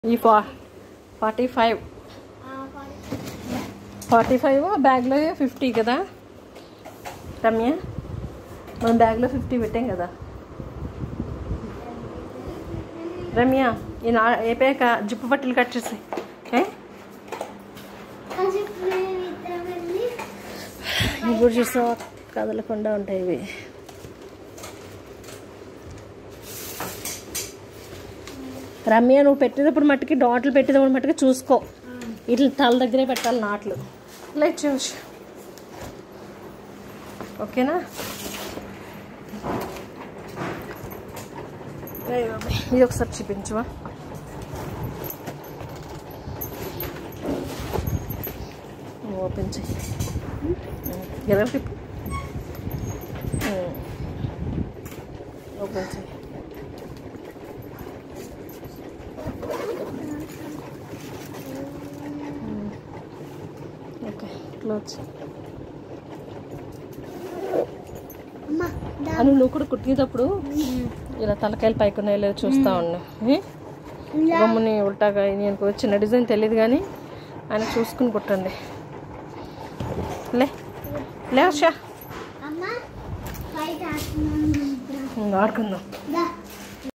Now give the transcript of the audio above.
ఈ ఫా forty five forty five బ్యాగ్లో ఫిఫ్టీ కదా రమ్య మనం బ్యాగ్లో ఫిఫ్టీ పెట్టాం కదా రమ్య ఈ నా అయిపోయాక జిప్పు పట్టులు కట్ చేసి ఏ? ఇవి కూడా చూసా కదలకుండా ఉంటాయి ఇవి రమ్య నువ్వు పెట్టేటప్పుడు మట్టుకి డాట్లు పెట్టేటప్పుడు మట్టుకి చూసుకో ఇట్లా తల దగ్గరే పెట్టాలి నాట్లు లైట్ చూసి ఓకేనా ఏయ్ బాబాయ్, ఇది ఒకసారి చూపించవా ఓపెన్ చెయ్యి ఎలా తిప్పు ఓపెన్ చెయ్యి ఓకే క్లోజ్ అని నువ్వు కూడా కుట్టినప్పుడు ఇలా తలకాయలు పైకి ఉన్నాయో లేదో చూస్తా ఉన్నా ఏ? గమ్ముని ఉల్టాగా నేను చిన్న డిజైన్ తెలియదు కానీ ఆయన చూసుకుని కుట్టండి లే లే ఉషా అమ్మ బయట ఆడుతున్నాను ఇంక ఆడుకుందాం దా